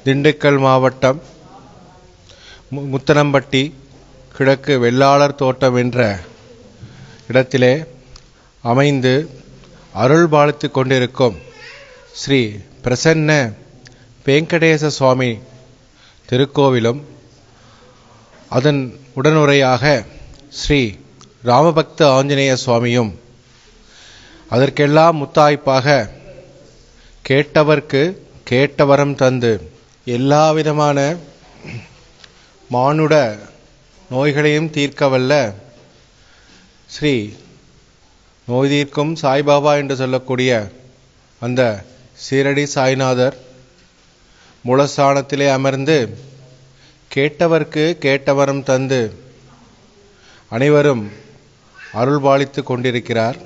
திண்டுக்கல் மாவட்டம் மு- முத்தனம்பட்டி கிழக்கு வெள்ளாளர் தோட்டம் என்ற இடத்திலே அமைந்து அருள் பாலித்து கொண்டிருக்கும் ஸ்ரீ பிரசன்ன வெங்கடேச சுவாமி திருக்கோவிலும் அதன் உடனுரையாக ஸ்ரீ ராமபக்த ஆஞ்சநேய சுவாமியும் அதற்கெல்லாம் முத்தாய்ப்பாக கேட்டவர்க்கு கேட்டவரம் தந்து எல்லா விதமான மானுட நோய்களையும் தீர்க்கவல்ல ஸ்ரீ நோய் தீர்க்கும் சாய்பாபா என்று சொல்லக்கூடிய அந்த சீரடி சாய்நாதர் மூலஸ்தானத்திலே அமர்ந்து கேட்டவர்க்கு கேட்டவரம் தந்து அனைவரும் அருள்பாலித்து கொண்டிருக்கிறார்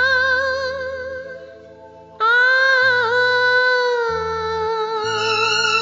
ஆ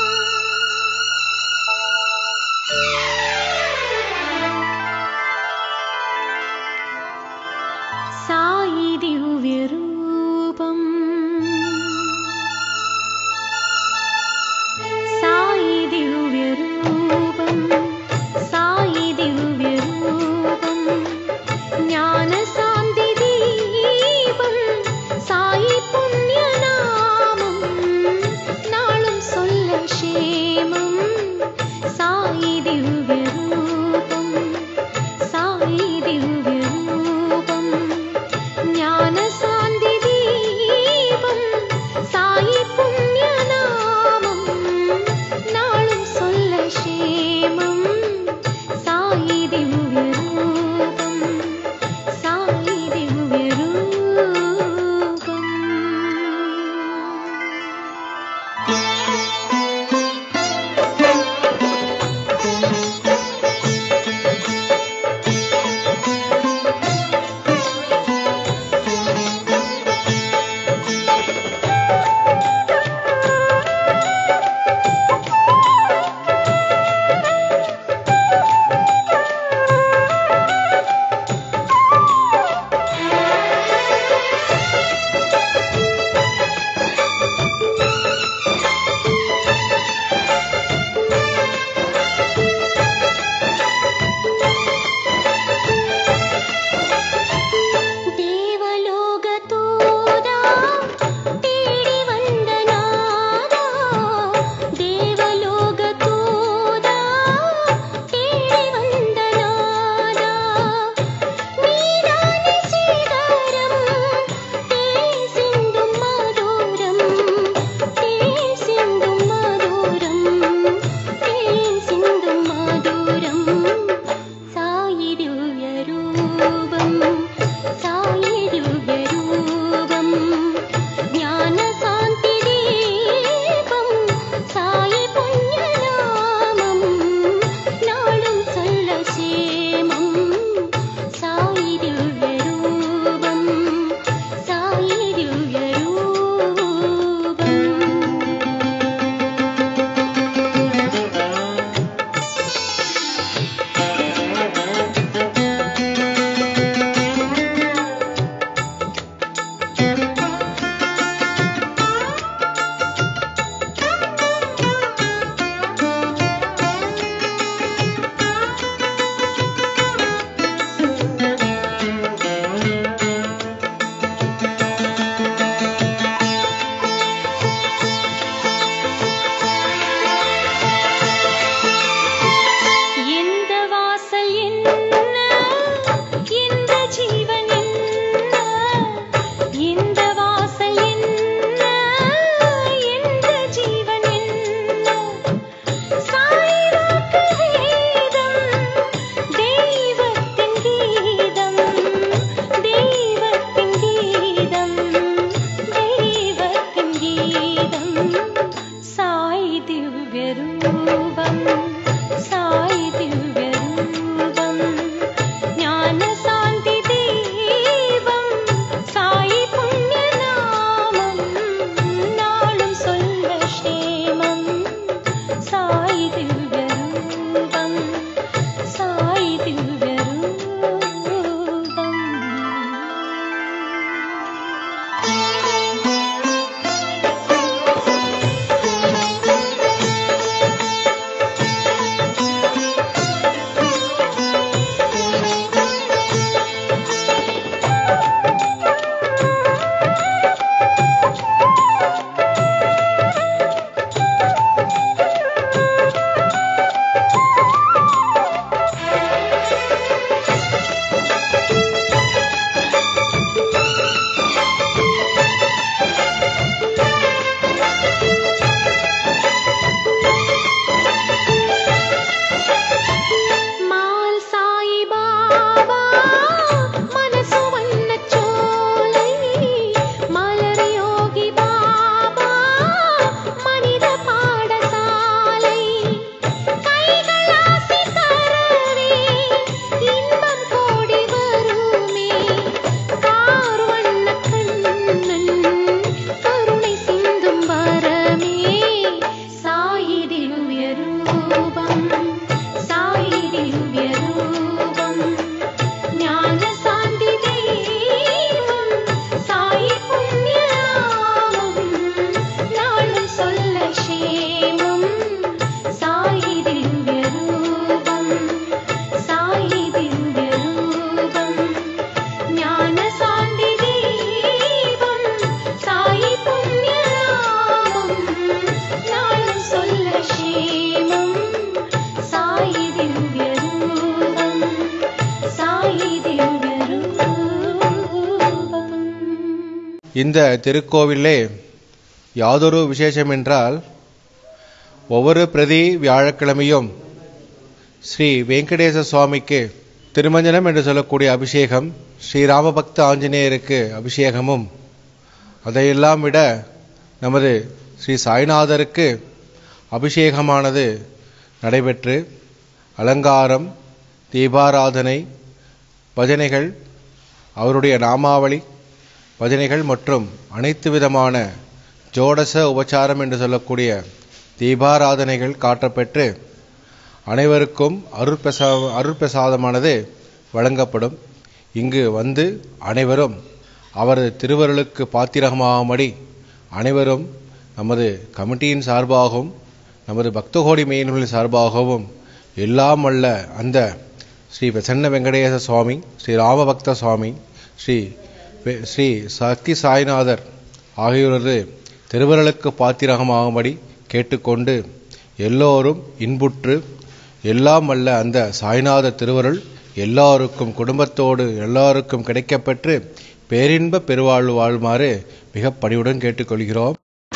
இந்த திருக்கோவிலே யாதொரு விசேஷம் என்றால் ஒவ்வொரு பிரதி வியாழக்கிழமையும் ஸ்ரீ வெங்கடேச சுவாமிக்கு திருமஞ்சனம் என்று சொல்லக்கூடிய அபிஷேகம் ஸ்ரீ ராமபக்த ஆஞ்சநேயருக்கு அபிஷேகமும் அதையெல்லாம் விட நமது ஸ்ரீ சாய்நாதருக்கு அபிஷேகமானது நடைபெற்று அலங்காரம் தீபாராதனை பஜனைகள் அவருடைய நாமாவளி பஜனைகள் மற்றும் அனைத்து விதமான ஜோடச உபச்சாரம் என்று சொல்லக்கூடிய தீபாராதனைகள் காட்டப்பெற்று அனைவருக்கும் அருட்பிரசா அருட்பிரசாதமானது வழங்கப்படும் இங்கு வந்து அனைவரும் அவரது திருவருளுக்கு பாத்திரமாகும்படி அனைவரும் நமது கமிட்டியின் சார்பாகவும் நமது பக்தகோடி மெயின்களின் சார்பாகவும் எல்லாம் வல்ல அந்த ஸ்ரீ பிரசன்ன வெங்கடேச சுவாமி ஸ்ரீ ராமபக்த சுவாமி ஸ்ரீ வெ- ஸ்ரீ சக்தி சாய்நாதர் ஆகியோரது திருவருளுக்கு பாத்திரகமாகும்படி கேட்டுக்கொண்டு எல்லோரும் இன்புற்று எல்லாம் வல்ல அந்த சாய்நாத திருவருள் எல்லாருக்கும் குடும்பத்தோடு எல்லாருக்கும் கிடைக்கப்பெற்று பேரின்ப பெருவாழ்வு வாழுமாறு மிக பணிவுடன் கேட்டுக்கொள்கிறோம்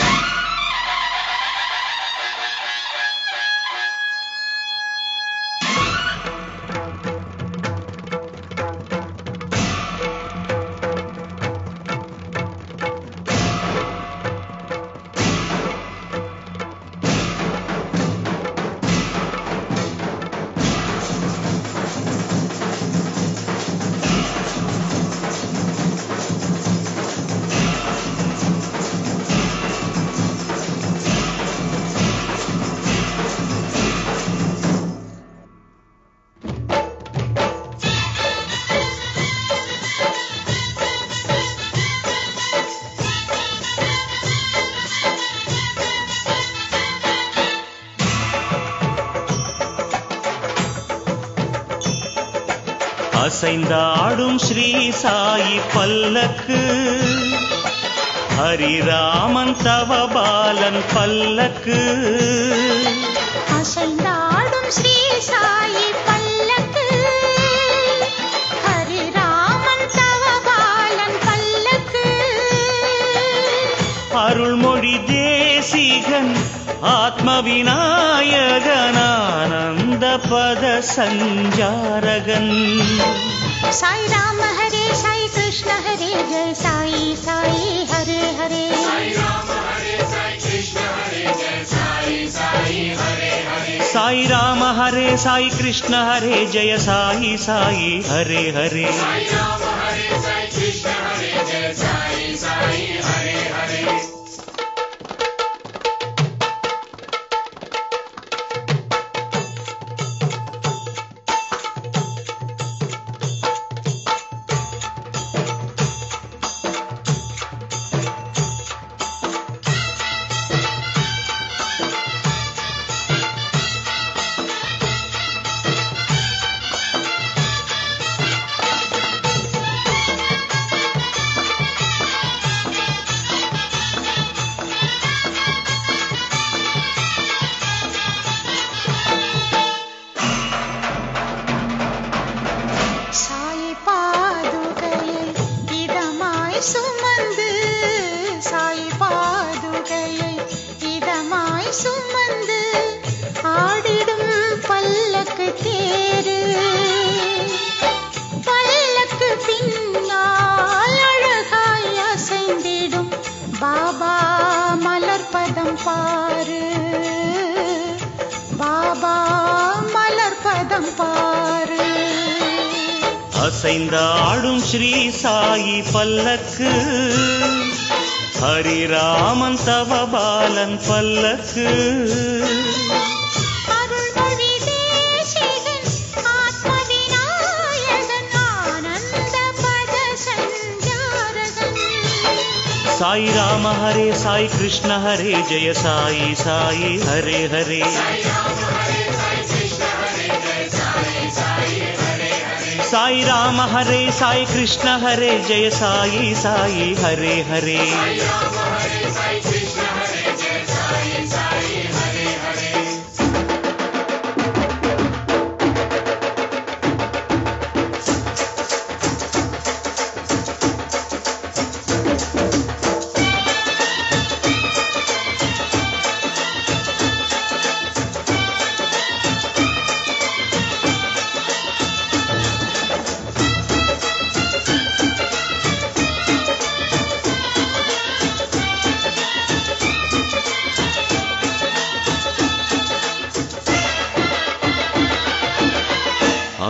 அசைந்தாடும் ஸ்ரீ சாயி பல்லக்கு ஹரிராமன் தவபாலன் பல்லக்கு அசைந்தாடும் ஸ்ரீ சாயி பல்லக்கு ஹரிராமன் தவபாலன் பல்லக்கு அருள்மொழி தேசிகன் ஆத்ம விநாயகனானந்த பத சஞ்சாரகன் சாய் ராம ஹரே சாய் கிருஷ்ண ஹரே ஜெய சாயி சாயி ஹரே ஹரே சாய் ராம ஹரே சாய் கிருஷ்ண ஹரே ஜெய சாயி சாயி ஹரே ஹரே சாய் பாதுகையை இதமாய் சுமந்து சாய் பாதுகையை இதமாய் சுமந்து ஆடிடும் பல்லக்கு தேரு பல்லக்கு பின்னால் அழகாய் அசைந்திடும் பாபா மலர்பதம் பாரு பாபா மலர்பதம் பாரு அசைந்தாடும் ஸ்ரீ சாயி பல்லக்கு ஹரிராமன் தவபாலன் பல்லக்கு அருள்மொழி தேசிகன் ஆத்ம விநாயகன் ஆனந்த பத சஞ்சாரகன் சாய் ராம ஹரே சாய் கிருஷ்ண ஹரே ஜெய சாயி சாயி ஹரே ஹரே சாய் ராம ஹரே சாய் கிருஷ்ண ஹரே ஜெய சாயி சாயி ஹரே ஹரே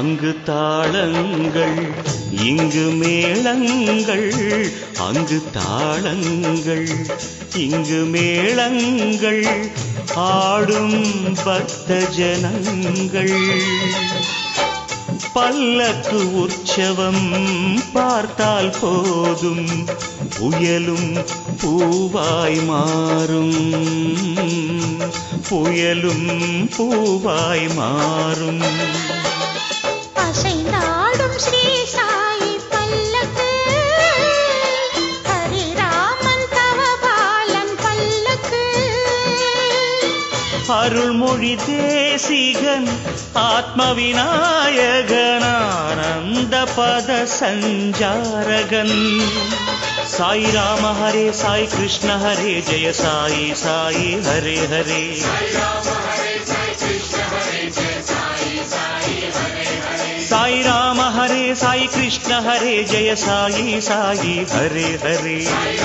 அங்கு தாளங்கள் இங்கு மேளங்கள் அங்கு தாளங்கள் இங்கு மேளங்கள் ஆடும் பக்த ஜனங்கள் பல்லக்கு உற்சவம் பார்த்தால் போதும் புயலும் பூவாய் மாறும் புயலும் பூவாய் மாறும் அசைந்தாடும் ஸ்ரீ சாயி பல்லக்கு ஹரிராமன் தவபாலன் பல்லக்கு அருள்மொழி தேசிகன் ஆத்ம விநாயகனானந்த பத சஞ்சாரகன் சாய் ராம ஹரே சாய் கிருஷ்ண ஹரே ஜெய சாயி சாயி ஹரே ஹரே சாய் ராம ஹரே சாய் கிருஷ்ண ஹரே ஜெய சாயி சாயி ஹரே ஹரே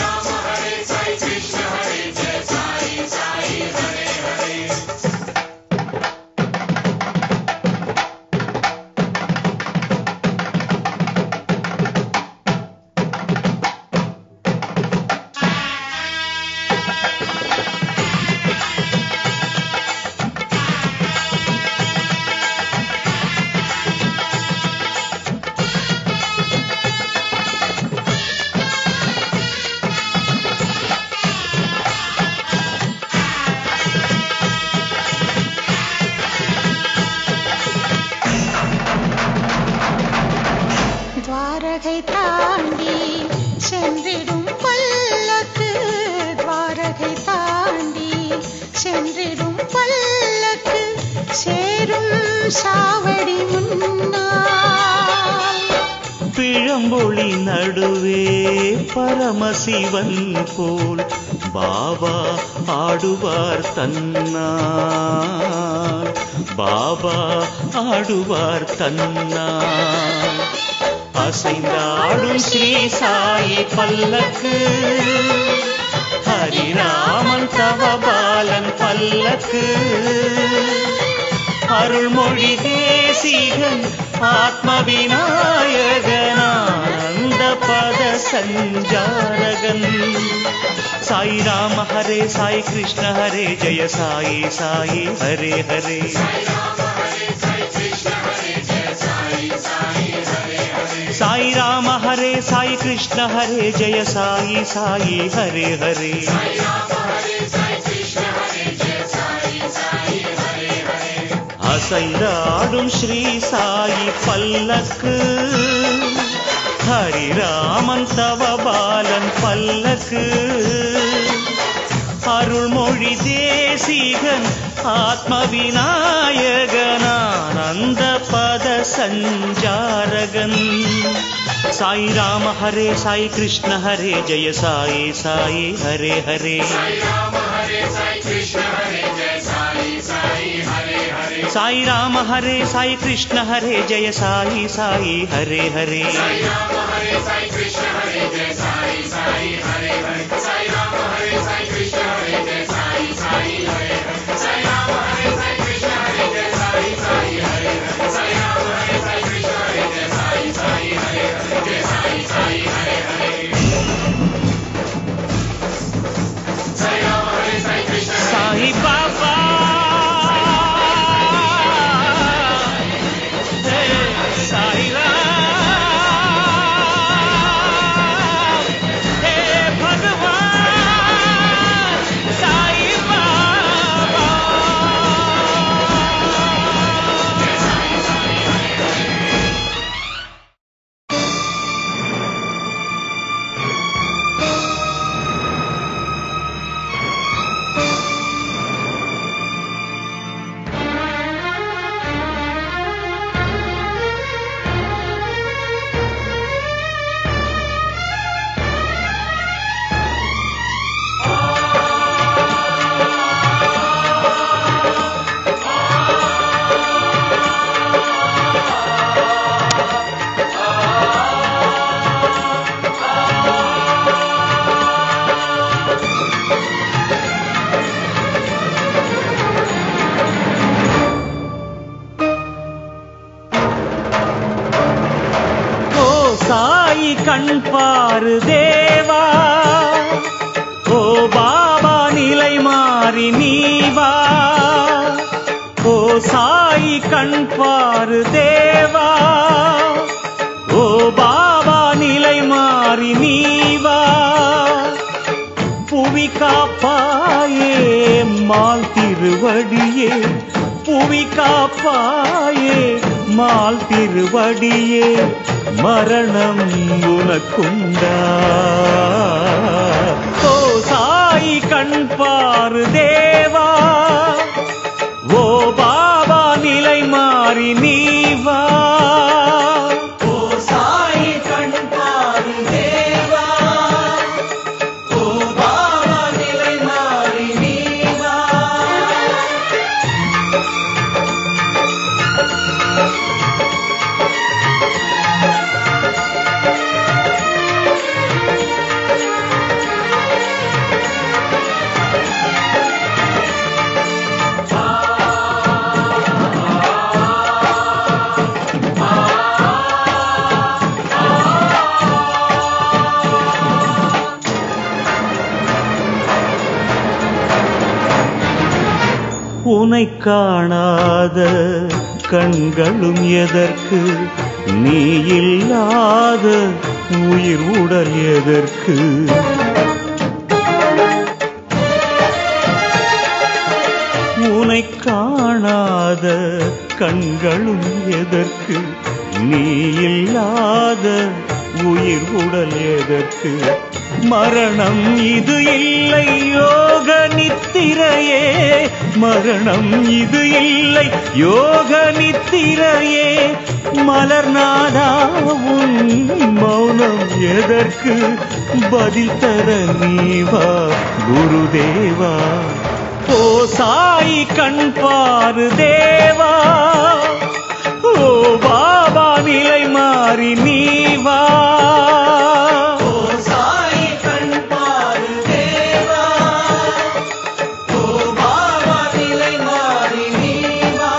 துவாரகை தாண்டி சென்றிடும் பல்லக்கு துவாரகை தாண்டி சென்றிடும் பல்லக்கு சேரும் சாவடி முன்னால் பிழம்பொழி நடுவே பரமசிவன் போல் பாபா ஆடுவார் தன்னார் பாபா ஆடுவார் தன்னார் அசைந்தாடும் ஸ்ரீ சாயி பல்லக்கு ஹரிராமன் தவபாலன் பல்லக்கு அருள்மொழி தேசிகன் ஆத்ம விநாயகனானந்த பத சஞ்சாரகன் சாய் ராம ஹரே சாய் கிருஷ்ண ஹரே ஜெய சாயி சாயி ஹரே ஹரே சாய் ராம ஹரே சாய் கிருஷ்ண ஹரே ஜெய சாயி சாயி ஹரே ஹரே அசைந்தாடும் ஸ்ரீ சாயி பல்லக்கு ஹரிராமன் தவபாலன் பல்லக்கு அருள்மொழி தேசிகன் ஆத்ம விநாயகனானந்த பத சஞ்சாரகன் சாய் ராம ஹரே சாய் கிருஷ்ண ஹரே ஜெய சாயி சாயி ஹரே ஹரே சாய் ராம ஹரே சாய் கிருஷ்ண ஹரே ஜெய சாயி சாயி ஹரே ஹரே சாய் பாபா ஹே சாய் ராம் ஹே கண் பாரு தேவா ஓ பாபா நிலை மாறி நீ வா ஓ சாயி கண் பாரு தேவா ஓ பாபா நிலை மாறி நீ வா புவி காப்பாயே மால் திருவடியே புவி காப்பாயே மால் திருவடியே மரணம் உனக்குண்டா ஓ சாய் கண் பாரு தேவா ஓ பாபா நிலை மாறி நீ வா ஓ சாய் கண் பாரு தேவா ஓ பாபா நிலை மாறி நீ வா உனை காணாத கண்களும் எதற்கு நீ இல்லாத உயிர் உடல் எதற்கு உனை காணாத கண்களும் எதற்கு நீ இல்லாத உயிர் உடல் எதற்கு மரணம் இது இல்லை யோக நித்திரையே மரணம் இது இல்லை யோக நித்திரையே மலர்நாதா உன் மௌனம் எதற்கு பதில் தர நீவா குருதேவா ஓ சாய் கண் பாரு தேவா ஓ பாபா நிலை மாறி நீ வா ஓ சாய் கண் பாரு தேவா ஓ பாபா நிலை மாறி நீ வா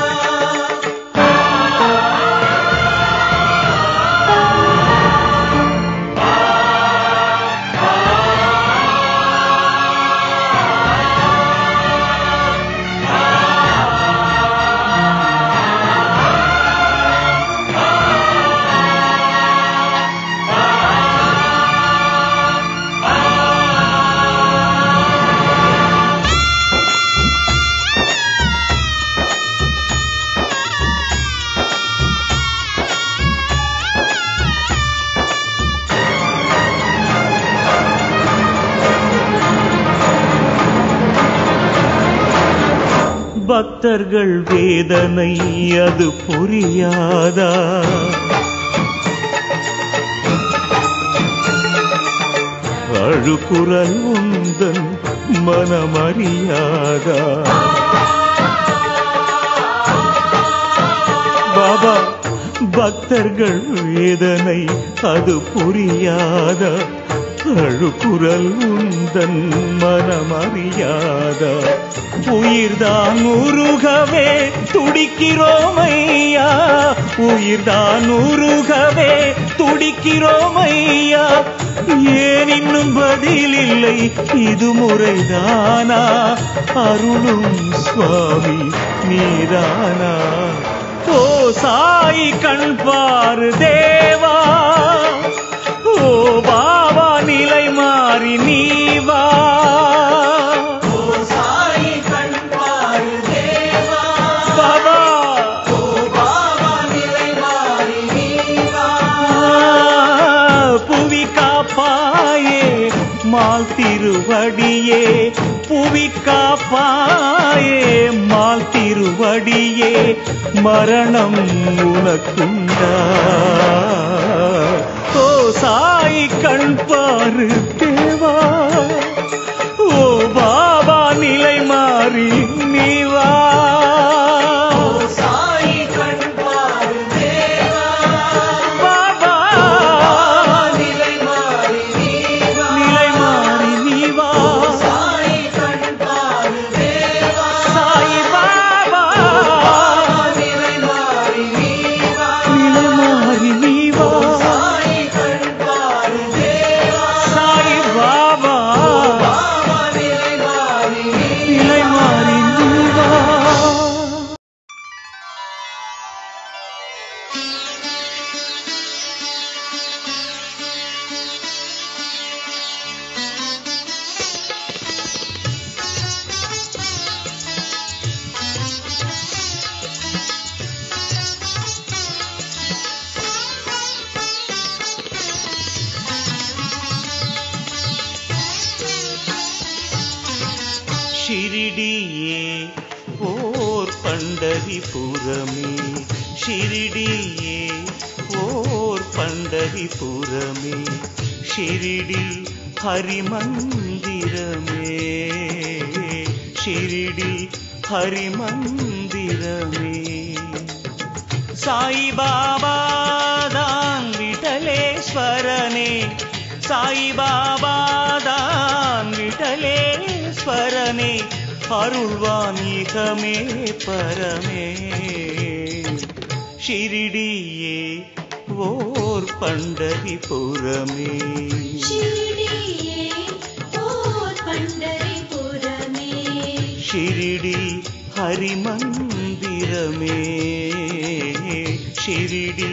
பக்தர்கள் வேதனை அது புரியாதா அழுகுரல் உந்தன் மனமறியாதா பாபா பக்தர்கள் வேதனை அது புரியாதா அழுகுரல் உந்தன் மனமறியாதா உயிர்தான் உருகவே துடிக்கிறோமையா உயிர்தான் உருகவே துடிக்கிறோமையா ஏன் இன்னும் பதில் இல்லை இது முறைதானா அருளும் சுவாமி நீதானா ஓ சாய் கண் பாரு தேவா ஓ பாபா நிலை மாறி நீ வா ஓ சாய் கண் பாரு தேவா பாபா ஓ பாபா நிலை மாறி நீ வா புவி காப்பாயே மால் திருவடியே புவி காப்பாயே மால் திருவடியே மரணம் உனக்குண்டா ஓ சாய் கண் பாரு தேவா ஓ பாபா நிலை மாறி நீ வா சாய் கண் பாரு தேவா பாபா நிலை மாறி நீ வா நிலை மாறி நீ வா சாய் கண் பாரு தேவா சாய் பாபா நிலை மாறி நீ வா நிலை மாறி நீ வா சாய் கண் பாரு ஷிரிடியே ஓர் பண்டரிபுரமே ஷிரிடியே ஓர் பண்டரிபுரமே ஷிரிடி ஹரிமந்திரமே ஷிரிடி ஹரிமந்திரமே சாய்பாபாதான் விட்டலேஸ்வரனே சாய்பாபாதான் விட்டலேஸ்வரனே அருள்வான் இகமே பரமே ஷிரிடியே ஓர் பண்டரிபுரமே ஷிரிடியே ஓர் பண்டரிபுரமே ஷிரிடி ஹரிமந்திரமே ஷிரிடி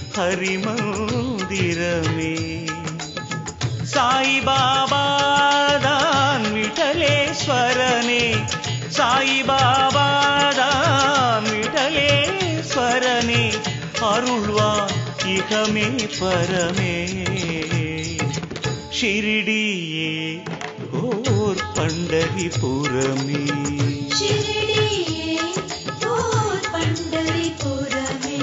ஹரிமந்திரமே சாய்பாபாதான் விட்டலேஸ்வரனே சாய்பாபாதான் விட்டலேஸ்வரனே அருள்வான் இகமே பரமே ஷிரிடியே ஓர் பண்டரிபுரமே ஷிரிடியே ஓர் பண்டரிபுரமே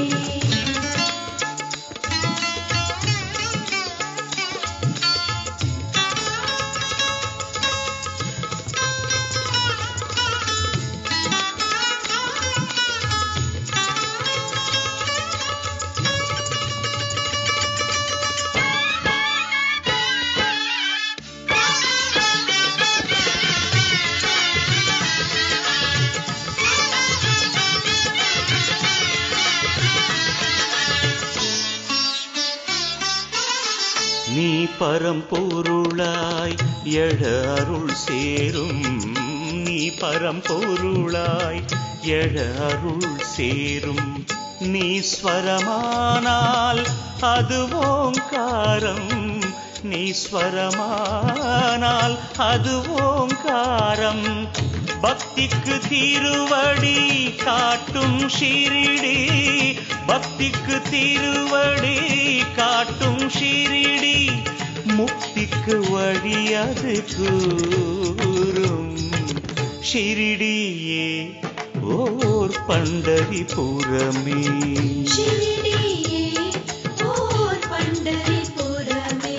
நீ பரம்பொருளாய் எழ அருள் சேரும் நீ பரம்பொருளாய் எழ அருள் சேரும் நீ ஸ்வரமானால் அது ஓங்காரம் நீ ஸ்வரமானால் அது ஓங்காரம் பக்திக்கு திருவடி காட்டும் ஷிரிடி பக்திக்கு திருவடி காட்டும் ஷிரிடி முக்திக்கு வழி அது கூறும் ஷிரிடியே ஓர் பண்டரிபுரமே ஷிரிடியே ஓர் பண்டரிபுரமே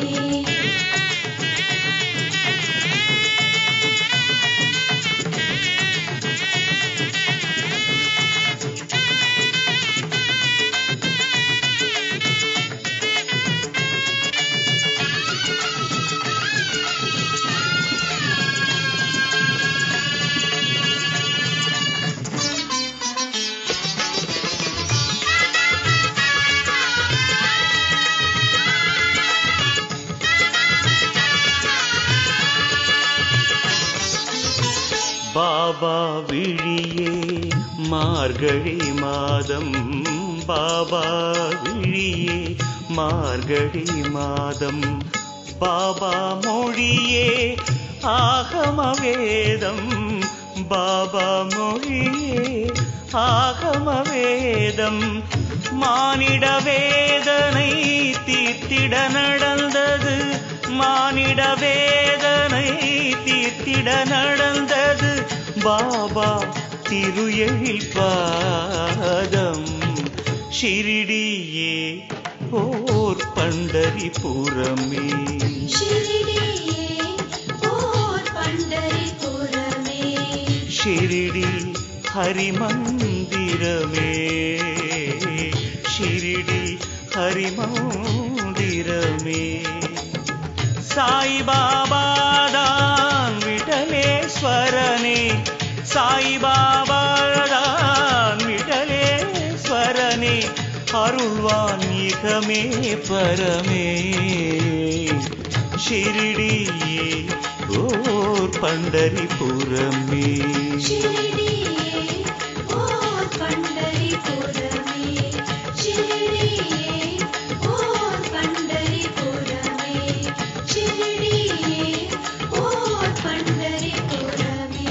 பாபா விழியே மார்கழி மாதம் பாபா விழியே மார்கழி மாதம் பாபா மொழியே ஆகம வேதம் பாபா மொழியே ஆகம வேதம் மானிட வேதனை தீர்த்திட நடந்தது மானிட வேதனை தீர்த்திட நடந்தது பாபா திரு எழில் பாதம் ஷிரிடியே ஓர் பண்டரிபுரமே ஷிரிடியே ஓர் பண்டரிபுரமே ஷிரிடி ஹரிமந்திரமே ஷிரிடி ஹரிமந்திரமே சாய்பாபாதான் விட்டலேஸ்வரனே சாய்பாபாதான் விட்டலேஸ்வரனே அருள்வான் இகமே பரமே ஷிரிடியே ஓர் பண்டரிபுரமே ஷிரிடியே ஓர் பண்டரிபுரமே ஷிரிடியே ஓர் பண்டரிபுரமே ஷிரிடியே ஓர் பண்டரிபுரமே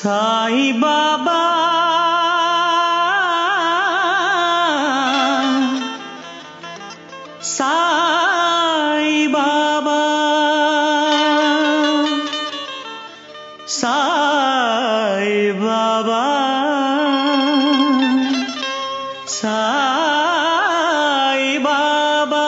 சாய் பாபா சாய் பாபா சாய் பாபா சாய் பாபா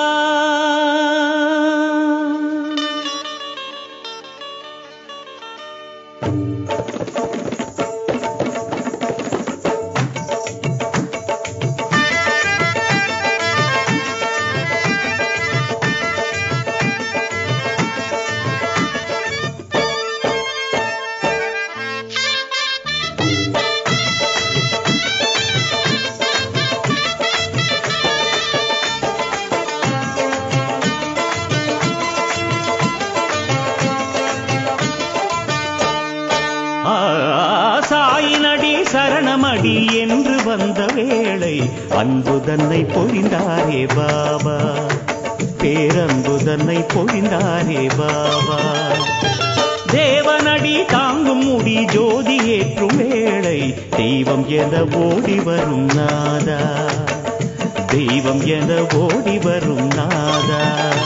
ஆ, சாயினடி சரணமடி என்று வந்த வேளை அன்பு தன்னை பொழிந்தாரே பாபா பேரன்பு தன்னை பொழிந்தாரே பாபா தேவனடி தாங்கும் முடி ஜோதி ஏற்றும் வேளை தெய்வம் என ஓடி வரும் நாதா தெய்வம் என ஓடி வரும் நாதா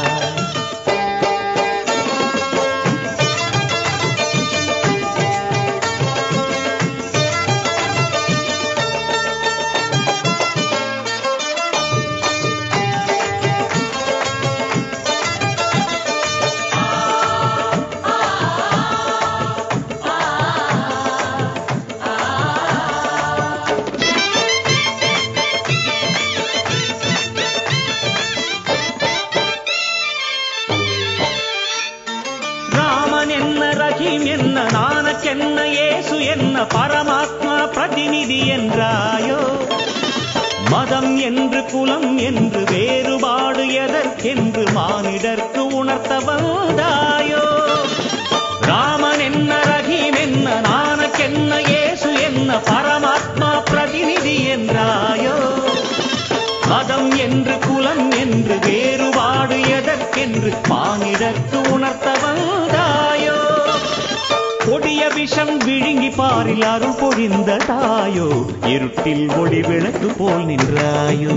ராமன் என்ன ரஹீம் என்ன நானக்கென்ன ஏசு என்ன பரமாத்மா பிரதிநிதி என்றாயோ மதம் என்று குலம் என்று வேறுபாடு எதற்கென்று மானிடர்க்கு உணர்த்த வந்தாயோ ராமன் என்ன ரஹீம் என்ன நானக்கென்ன ஏசு என்ன பரமாத்மா பிரதிநிதி என்றாயோ மதம் என்று குலம் என்று வேறுபாடு எதற்கென்று மானிடர்க்கு உணர்த்த வந்தாயோ கொடிய விஷம் விழுங்கி பாரில் அருள் பொழிந்த தாயோ இருட்டில் ஒளி விளக்கு போல் நின்றாயோ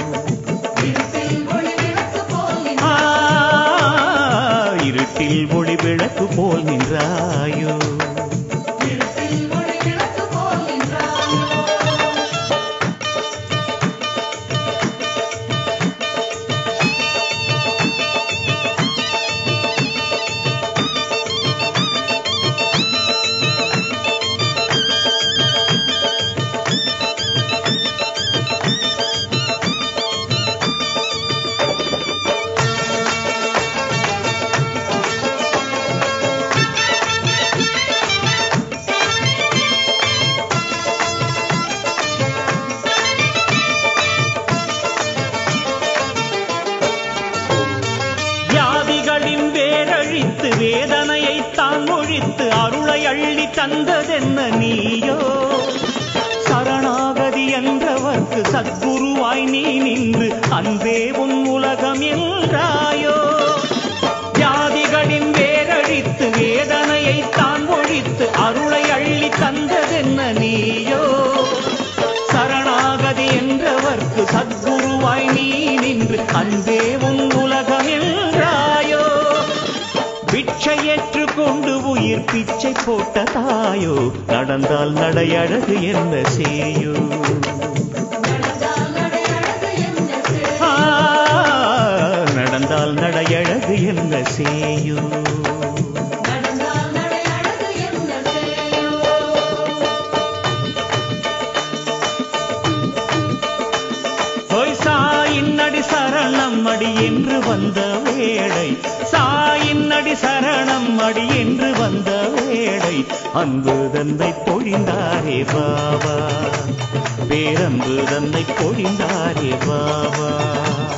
ஆ, இருட்டில் ஒளி விளக்கு போல் நின்றாயோ வியாதிகளின் வேரழித்து வேதனையை தான் ஒழித்து அருளை அள்ளி தந்ததென்ன நீயோ சரணாகதி என்றவர்க்கு சத்குருவாய் நீ நின்று அன்பே உன் உலகம் என்றாயோ வியாதிகளின் வேரழித்து வேதனையை தான் ஒழித்து அருளை அள்ளி தந்ததென்ன நீயோ சரணாகதி என்றவர்க்கு சத்குருவாய் நீ நின்று அன்பே உன் உலகம் என்றாயோ பிச்சை ஏற்றுக்கொண்டு உயிர் பிச்சை போட்ட தாயோ நடந்தால் நடையழகு என்ன செய்யோ ஆ, நடந்தால் நடையழகு என்ன செய்யோ ஹோய் சாயின் அடி சரணம் அடி என்று வந்த வேளை சாயின் அடி சரணம் அடி என்று வந்த வேளை அன்பு தந்தை பொழிந்தாரே பாபா பேரன்பு தந்தை பொழிந்தாரே பாபா